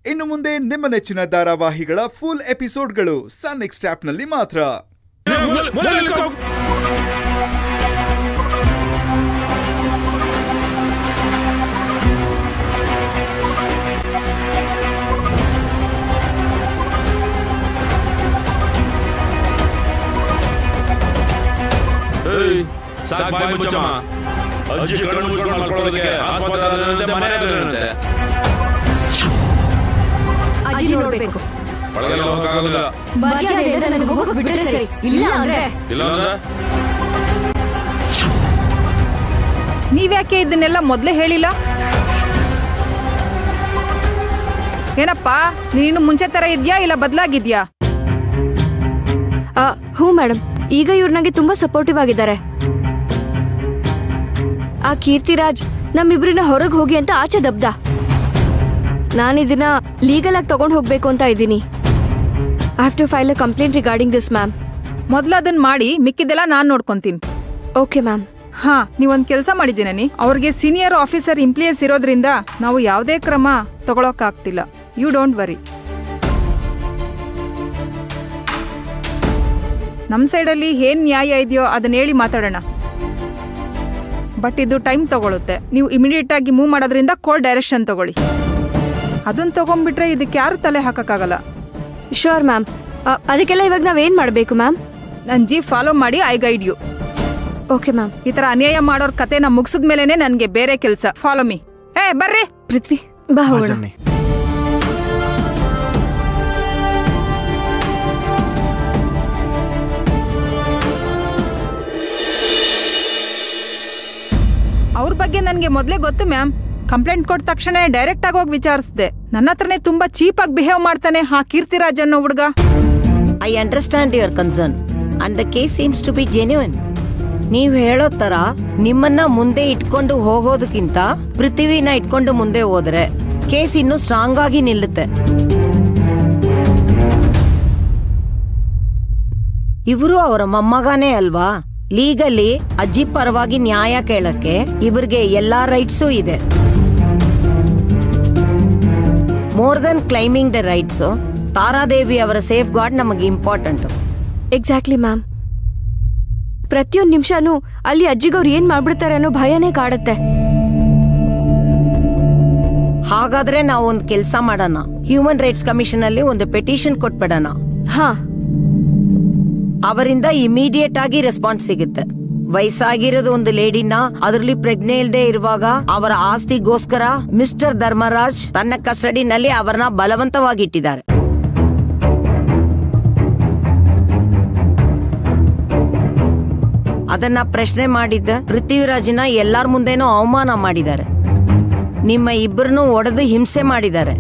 ಇನ್ನು ಮುಂದೆ ನಿಮ್ಮ ನೆಚ್ಚಿನ ಧಾರಾವಾಹಿಗಳ ಫುಲ್ ಎಪಿಸೋಡ್ಗಳು ಸನ್ ನೆಕ್ಸ್ಟ್ ಆಪ್ನಲ್ಲಿ ಮಾತ್ರ ಏಯ್, ಸಾಕ್ ಬಾಯ್ ಮುಚ್ಚಮ್ಮ ಅಜ್ಜಿ ಕಣ್ಣು ಮುಚ್ಕೊಂಡು ಮಲ್ಕೊಳ್ಳೋದಕ್ಕೆ ಆಸ್ಪತ್ರೆ ಅದರಂತೆ, ಮನೆ ಅದರಂತೆ. ಅಜ್ಜಿ ನೋಡ್ಬೇಕು ಒಳಗೆಲ್ಲ ಹೋಗಕ್ಕಾಗೋದಿಲ್ಲ ಮರ್ಯಾದೆಯಿಂದ ನನಗೆ ಹೋಗಕ್ ಬಿಟ್ರೆ ಸರಿ ಇಲ್ಲ ಅಂದ್ರೆ ಇಲ್ಲ ಅಂದ್ರೆ ನೀವ್ಯಾಕೆ ಇದನ್ನೆಲ್ಲ ಮೊದಲೇ ಹೇಳಿಲ್ಲ ಏನಪ್ಪ ನೀನು ಮುಂಚೆ ತರ ಇದ್ಯಾ ಇಲ್ಲ ಬದಲಾಗಿದ್ಯಾ ಆ, ಹ್ಞೂ ಮೇಡಮ್ ಈಗ ಇವ್ರು ನಂಗೆ ತುಂಬಾ ಸಪೋರ್ಟಿವ್ ಆಗಿದ್ದಾರೆ ಆ ಕೀರ್ತಿರಾಜ್ ನಮ್ಮಿಬ್ರನ್ನ ಹೊರಗೆ ಹೋಗಿ ಅಂತ ಆಚೆ ದಬ್ದ ನಾನಿದನ್ನ ಲೀಗಲ್ ಆಗಿ ತಗೊಂಡ್ ಹೋಗ್ಬೇಕು ಅಂತ ಇದ್ದೀನಿ I have to file a complaint regarding this ma'am ಮೊದ್ಲು ಅದನ್ನ ಮಾಡಿ ಮಿಕ್ಕಿದೆಲ್ಲ ನಾನ್ ನೋಡ್ಕೊಂತೀನಿ ಓಕೆ ಮ್ಯಾಮ್ ಹಾ ನೀವೊಂದ್ ಕೆಲಸ ಮಾಡಿದ್ದೀನಿ ಅವ್ರಿಗೆ ಸೀನಿಯರ್ ಆಫೀಸರ್ ಇಂಪ್ಲಿಯನ್ಸ್ ಇರೋದ್ರಿಂದ ನಾವು ಯಾವುದೇ ಕ್ರಮ ತಗೊಳಕ್ಕಾಗ್ತಿಲ್ಲ ಯು ಡೋಂಟ್ ವರಿ ನಮ್ಮ ಸೈಡಲ್ಲಿ ಏನ್ ನ್ಯಾಯ ಇದೆಯೋ ಅದನ್ನ ಹೇಳಿ ಮಾತಾಡೋಣ ಬಟ್ ಇದು ಟೈಮ್ ತಗೊಳುತ್ತೆ ನೀವು ಇಮಿಡಿಯೇಟ್ ಆಗಿ ಮೂವ್ ಮಾಡೋದ್ರಿಂದ ಕೋಲ್ ಡೈರೆಕ್ಷನ್ ತಗೊಳ್ಳಿ ಅದನ್ನ ತಗೊಂಡ್ಬಿಟ್ರೆ ಇದಕ್ಕೆ ಯಾರು ತಲೆ ಹಾಕಕ್ಕಾಗಲ್ಲ ಶೋರ್ ಮ್ಯಾಮ್ ಅದಕ್ಕೆಲ್ಲ ಇವಾಗ ನಾವೇನ್ ಮಾಡಬೇಕು ಮ್ಯಾಮ್ ನನ್ ಜಿ ಫಾಲೋ ಮಾಡಿ I guide you okay ma'am ಈ ತರ ಅನ್ಯಾಯ ಮಾಡೋರ್ ಕತೆನ ಮುಗಿಸಿದ ಮೇಲೆನೆ ನನ್ಗೆ ಬೇರೆ ಕೆಲಸ ಫಾಲೋ ಮೀ ಏ ಬರ್ರಿ ಪೃಥ್ವಿ ಬಾ ಹೋಗೋಣ ಅವ್ರ ಬಗ್ಗೆ ನನ್ಗೆ ಮೊದ್ಲೇ ಗೊತ್ತು ಮ್ಯಾಮ್ ಕಂಪ್ಲೇಂಟ್ ಕೊಟ್ಟ ತಕ್ಷಣ ಡೈರೆಕ್ಟ್ ಆಗಿ ಹೋಗಿ ವಿಚಾರಿಸಿದೆ ನನ್ನ ಹತ್ರನೇ ತುಂಬಾ ಚೀಪ್ ಆಗಿ ಬಿಹೇವ್ ಮಾಡ್ತಾನೆ ಹಾ ಕೀರ್ತಿರಾಜ್ ಅನ್ನೋ ಹುಡ್ಗ I understand your concern and the case seems to be genuine ನೀವು ಹೇಳೋ ತರ ನಿಮ್ಮನ್ನ ಮುಂದೆ ಇಟ್ಕೊಂಡು ಹೋಗೋದಕ್ಕಿಂತ ಪೃಥ್ವಿನ ಇಟ್ಕೊಂಡು ಮುಂದೆ ಹೋದ್ರೆ ಕೇಸ್ ಇನ್ನೂ ಸ್ಟ್ರಾಂಗ್ ಆಗಿ ನಿಲ್ಲುತ್ತೆ ಇವರು ಅವರ ಮೊಮ್ಮಗನೇ ಅಲ್ವಾ ಲೀಗಲಿ ಅಜ್ಜಿ ಪರವಾಗಿ ನ್ಯಾಯ ಕೇಳಕ್ಕೆ ಇವ್ರಿಗೆ ಎಲ್ಲಾ ರೈಟ್ಸು ಇದೆ more than claiming the rights Taradevi ಅವರ ಸೇಫ್ ಗಾರ್ಡ್ ನಮಗೆ ಇಂಪಾರ್ಟೆಂಟ್ ಎಕ್ಸಾಕ್ಟ್ಲಿ ಮ್ಯಾಮ್ ಪ್ರತಿಯೊಂದು ನಿಮಿಷನೂ ಅಲ್ಲಿ ಅಜ್ಜಿಗವ್ರು ಏನ್ ಮಾಡ್ಬಿಡ್ತಾರೆ ಅನ್ನೋ ಭಯನೇ ಕಾಡುತ್ತೆ ಹಾಗಾದ್ರೆ ನಾವು ಒಂದು ಕೆಲಸ ಮಾಡೋಣ ಹ್ಯೂಮನ್ ರೈಟ್ಸ್ ಕಮಿಷನ್ ಅಲ್ಲಿ ಒಂದು ಪೆಟಿಷನ್ ಕೊಟ್ಬಿಡೋಣ ಹಾ ಅವರಿಂದ ಇಮಿಡಿಯೇಟ್ ಆಗಿ ರೆಸ್ಪಾನ್ಸ್ ಸಿಗುತ್ತೆ ವಯಸ್ಸಾಗಿರೋದು ಒಂದು ಲೇಡಿನ ಅದರಲ್ಲಿ ಪ್ರಜ್ಞೆ ಇಲ್ಲದೆ ಇರುವಾಗ ಅವರ ಆಸ್ತಿಗೋಸ್ಕರ ಮಿಸ್ಟರ್ ಧರ್ಮರಾಜ್ ತನ್ನ ಕಸ್ಟಡಿನಲ್ಲಿ ಅವರನ್ನ ಬಲವಂತವಾಗಿಟ್ಟಿದ್ದಾರೆ ಅದನ್ನ ಪ್ರಶ್ನೆ ಮಾಡಿದ್ದ ಪೃಥ್ವಿರಾಜ್ನ ಎಲ್ಲಾರ ಮುಂದೆನೂ ಅವಮಾನ ಮಾಡಿದ್ದಾರೆ ನಿಮ್ಮ ಇಬ್ಬರನ್ನು ಒಡೆದು ಹಿಂಸೆ ಮಾಡಿದ್ದಾರೆ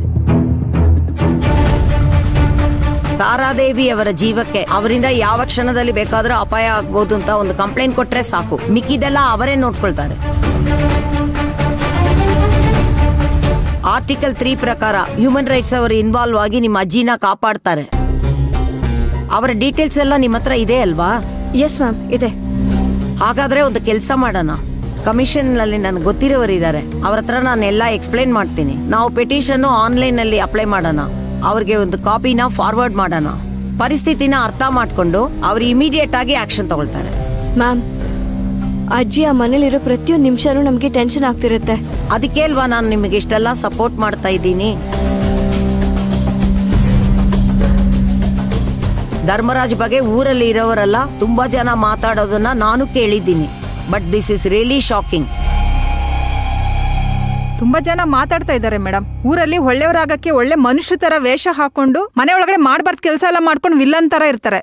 ತಾರಾದೇವಿ ಅವರ ಜೀವಕ್ಕೆ ಅವರಿಂದ ಯಾವ ಕ್ಷಣದಲ್ಲಿ ಬೇಕಾದ್ರೂ ಅಪಾಯ ಆಗ್ಬೋದು ಅಂತ ಒಂದು ಕಂಪ್ಲೇಂಟ್ ಕೊಟ್ರೆ ಸಾಕು ಮಿಕ್ಕಿದೆಲ್ಲ ಅವರೇ ನೋಡ್ಕೊಳ್ತಾರೆ ಆರ್ಟಿಕಲ್ ತ್ರೀ ಪ್ರಕಾರ ಹ್ಯೂಮನ್ ರೈಟ್ಸ್ ಅವರು ಇನ್ವಾಲ್ವ್ ಆಗಿ ನಿಮ್ಮ ಅಜ್ಜಿನ ಕಾಪಾಡ್ತಾರೆ ಅವರ ಡೀಟೇಲ್ಸ್ ಎಲ್ಲ ನಿಮ್ಮ ಹತ್ರ ಇದೆ ಅಲ್ವಾ ಎಸ್ ಮ್ಯಾಮ್ ಇದೆ ಹಾಗಾದ್ರೆ ಒಂದು ಕೆಲಸ ಮಾಡೋಣ ಕಮಿಷನ್ ನಲ್ಲಿ ನನ್ಗೆ ಗೊತ್ತಿರೋರಿದ್ದಾರೆ ಅವ್ರ ಹತ್ರ ನಾನು ಎಲ್ಲ ಎಕ್ಸ್ಪ್ಲೈನ್ ಮಾಡ್ತೀನಿ ನಾವು ಪೆಟಿಷನ್ ಆನ್ಲೈನ್ ನಲ್ಲಿ ಅಪ್ಲೈ ಮಾಡೋಣ ಅವ್ರಿಗೆ ಒಂದು ಕಾಪಿನ ಫಾರ್ವರ್ಡ್ ಮಾಡೋಣ ಪರಿಸ್ಥಿತಿನ ಅರ್ಥ ಮಾಡ್ಕೊಂಡು ಅವ್ರು ಇಮಿಡಿಯೇಟ್ ಆಗಿ ಆಕ್ಷನ್ ತಗೊಳ್ತಾರೆ ಮ್ಯಾಮ್ ಅಜ್ಜಿ ಆ ಮನೇಲಿರೋ ಪ್ರತಿಯೊಂದು ನಿಮಿಷನೂ ನಮಗೆ ಟೆನ್ಷನ್ ಆಗ್ತಿರುತ್ತೆ ಅದಕ್ಕೆ ಅಲ್ವಾ ನಾನು ನಿಮಗೆ ಇಷ್ಟೆಲ್ಲ ಸಪೋರ್ಟ್ ಮಾಡ್ತಾ ಇದ್ದೀನಿ ಧರ್ಮರಾಜ್ ಬಗ್ಗೆ ಊರಲ್ಲಿ ಇರೋವರೆಲ್ಲ ತುಂಬಾ ಜನ ಮಾತಾಡೋದನ್ನ ನಾನು ಕೇಳಿದ್ದೀನಿ but this is really shocking ತುಂಬಾ ಜನ ಮಾತಾಡ್ತಾ ಇದ್ದಾರೆ ಮೇಡಮ್ ಊರಲ್ಲಿ ಒಳ್ಳೆಯವರಾಗಕ್ಕೆ ಒಳ್ಳೆ ಮನುಷ್ಯ ತರ ವೇಷ ಹಾಕೊಂಡು ಮನೆ ಒಳಗಡೆ ಮಾಡ್ಬಾರ್ದು ಕೆಲಸ ಎಲ್ಲ ಮಾಡ್ಕೊಂಡು ವಿಲ್ಲನ್ ತರ ಇರ್ತಾರೆ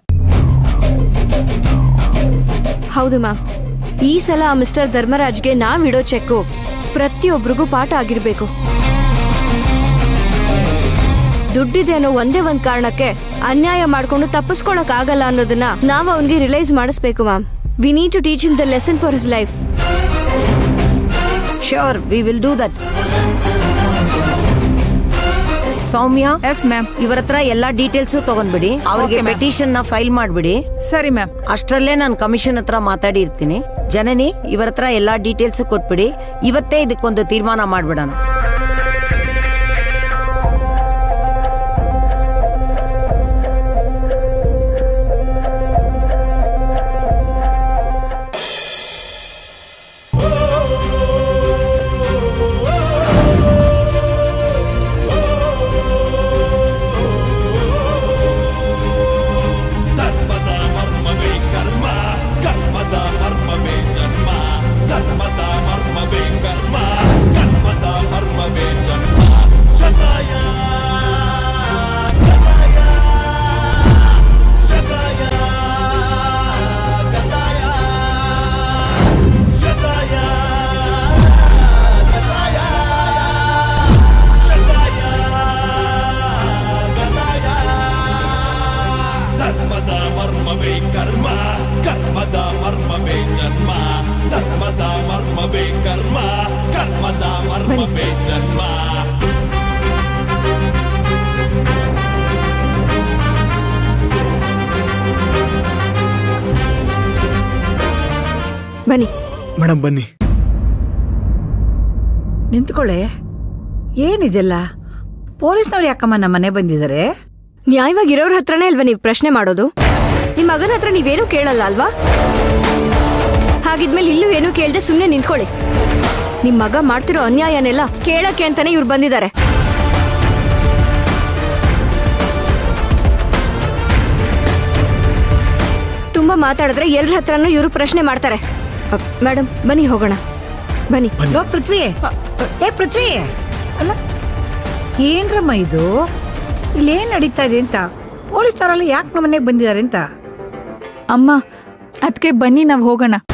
ಹೌದು ಮ್ಯಾಮ್ ಈ ಸಲ ಆ ಮಿಸ್ಟರ್ ಧರ್ಮರಾಜ್ಗೆ ನಾವಿಡೋ ಚೆಕ್ಕು ಪ್ರತಿಯೊಬ್ಬರಿಗೂ ಪಾಠ ಆಗಿರ್ಬೇಕು ದುಡ್ಡಿದೆ ಅನ್ನೋ ಒಂದೇ ಒಂದ್ ಕಾರಣಕ್ಕೆ ಅನ್ಯಾಯ ಮಾಡ್ಕೊಂಡು ತಪ್ಪಿಸ್ಕೊಳಕ್ ಆಗಲ್ಲ ಅನ್ನೋದನ್ನ ನಾವು ಅವನಿಗೆ ರಿಲೈಸ್ ಮಾಡಿಸ್ಬೇಕು ma'am we need to teach him the lesson for his life sure we will do that Soumya yes ma'am ಇವರ ಹತ್ರ ಎಲ್ಲಾ ಡೀಟೇಲ್ಸ್ ತಗೊಂಡ್ಬಿಡಿ ಅವ್ರಿಗೆ Okay, ma'am. ಪೆಟಿಷನ್ ನ ಫೈಲ್ ಮಾಡ್ಬಿಡಿ ಸರಿ ಮ್ಯಾಮ್ ಅಷ್ಟರಲ್ಲೇ ನಾನು ಕಮಿಷನ್ ಹತ್ರ ಮಾತಾಡಿ ಇರ್ತೀನಿ ಜನನಿ ಇವರ ಹತ್ರ ಎಲ್ಲಾ ಡೀಟೇಲ್ಸ್ ಕೊಟ್ಬಿಡಿ ಇವತ್ತೇ ಇದಕ್ಕೊಂದು ತೀರ್ಮಾನ ಮಾಡ್ಬಿಡೋಣ ಬನ್ನಿ ಮೇಡಮ್ ಬನ್ನಿ ನಿಂತ್ಕೊಳ್ಳೆ ಏನಿದೆಲ್ಲ ಪೊಲೀಸ್ನವ್ರು ಯಾಕಮ್ಮ ನಮ್ಮ ಮನೆ ಬಂದಿದ್ದಾರೆ ನ್ಯಾಯವಾಗಿರೋರ್ ಹತ್ರನೇ ಅಲ್ವಾ ನೀವು ಪ್ರಶ್ನೆ ಮಾಡೋದು ನಿಮ್ ಮಗನ ಹತ್ರ ನೀವೇನು ಕೇಳಲ್ಲ ಅಲ್ವಾ ಹಾಗಿದ್ಮೇಲೆ ಇಲ್ಲೂ ಏನೂ ಕೇಳ್ದೆ ಸುಮ್ಮನೆ ನಿಂತ್ಕೊಳ್ಳಿ ನಿಮ್ ಮಗ ಮಾಡ್ತಿರೋ ಅನ್ಯಾಯನೆಲ್ಲ ಕೇಳಕ್ಕೆ ಅಂತಾನೆ ಇವ್ರು ಬಂದಿದ್ದಾರೆ ತುಂಬಾ ಮಾತಾಡಿದ್ರೆ ಎಲ್ರ ಹತ್ರನೂ ಇವರು ಪ್ರಶ್ನೆ ಮಾಡ್ತಾರೆ ಮೇಡಮ್ ಬನ್ನಿ ಹೋಗೋಣ ಬನ್ನಿ ಲೋ ಪೃಥ್ವಿ ಏ ಪೃಥ್ವಿ ಅಲ್ಲ ಏನ್ರಮ್ಮ ಇದು ಇಲ್ಲೇನ್ ನಡೀತಾ ಇದೆ ಅಂತ ಪೊಲೀಸ್ನವರೆಲ್ಲ ಯಾಕೆ ನಮ್ಮ ಮನೆಗೆ ಬಂದಿದ್ದಾರೆ ಅಂತ ಅಮ್ಮ ಅದಕ್ಕೆ ಬನ್ನಿ ನಾವು ಹೋಗೋಣ